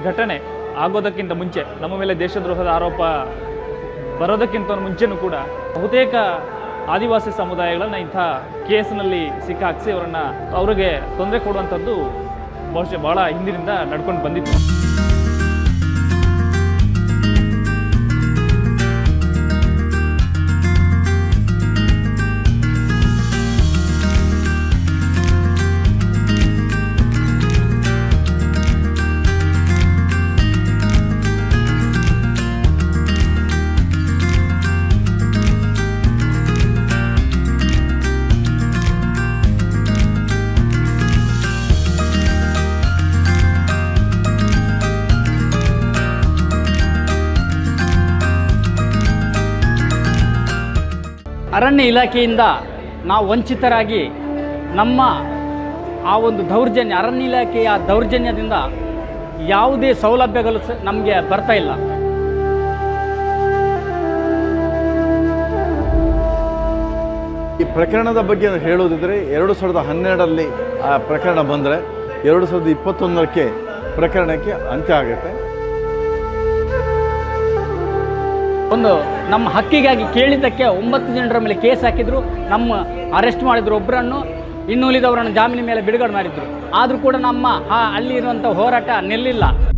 ಘಟನೆ ಆಗೋದಕ್ಕಿಂತ ಮುಂಚೆ ನಮ್ಮ ಮೇಲೆ ದೇಶದ್ರೋಹದ ಆರೋಪ ಬರೋದಕ್ಕಿಂತ ಮುಂಚೆನೂ ಕೂಡ ಬಹುತೇಕ ಆದಿವಾಸಿ ಸಮುದಾಯಗಳನ್ನು ಇಂಥ ಕೇಸ್ನಲ್ಲಿ ಸಿಕ್ಕಾಕ್ಸಿ ಅವರನ್ನು ಅವರಿಗೆ ತೊಂದರೆ ಕೊಡುವಂಥದ್ದು ಬಹುಶಃ ಭಾಳ ಹಿಂದಿನಿಂದ ನಡ್ಕೊಂಡು ಬಂದಿತ್ತು ಅರಣ್ಯ ಇಲಾಖೆಯಿಂದ ನಾವು ವಂಚಿತರಾಗಿ ನಮ್ಮ ಆ ಒಂದು ದೌರ್ಜನ್ಯ ಅರಣ್ಯ ಇಲಾಖೆಯ ದೌರ್ಜನ್ಯದಿಂದ ಯಾವುದೇ ಸೌಲಭ್ಯಗಳು ಸ ನಮಗೆ ಬರ್ತಾ ಇಲ್ಲ ಈ ಪ್ರಕರಣದ ಬಗ್ಗೆ ಹೇಳೋದಿದ್ರೆ ಎರಡು ಸಾವಿರದ ಹನ್ನೆರಡರಲ್ಲಿ ಆ ಪ್ರಕರಣ ಬಂದರೆ ಎರಡು ಸಾವಿರದ ಇಪ್ಪತ್ತೊಂದಕ್ಕೆ ಪ್ರಕರಣಕ್ಕೆ ಅಂತ್ಯ ಆಗುತ್ತೆ ಒಂದು ನಮ್ಮ ಹಕ್ಕಿಗಾಗಿ ಕೇಳಿದ್ದಕ್ಕೆ ಒಂಬತ್ತು ಜನರ ಮೇಲೆ ಕೇಸ್ ಹಾಕಿದ್ರು ನಮ್ಮ ಅರೆಸ್ಟ್ ಮಾಡಿದ್ರು ಒಬ್ಬರನ್ನು ಇನ್ನುಳಿದವರನ್ನು ಜಾಮೀನು ಮೇಲೆ ಬಿಡುಗಡೆ ಮಾಡಿದ್ರು ಆದರೂ ಕೂಡ ನಮ್ಮ ಆ ಅಲ್ಲಿ ಇರುವಂಥ ಹೋರಾಟ ನಿಲ್ಲಿಲ್ಲ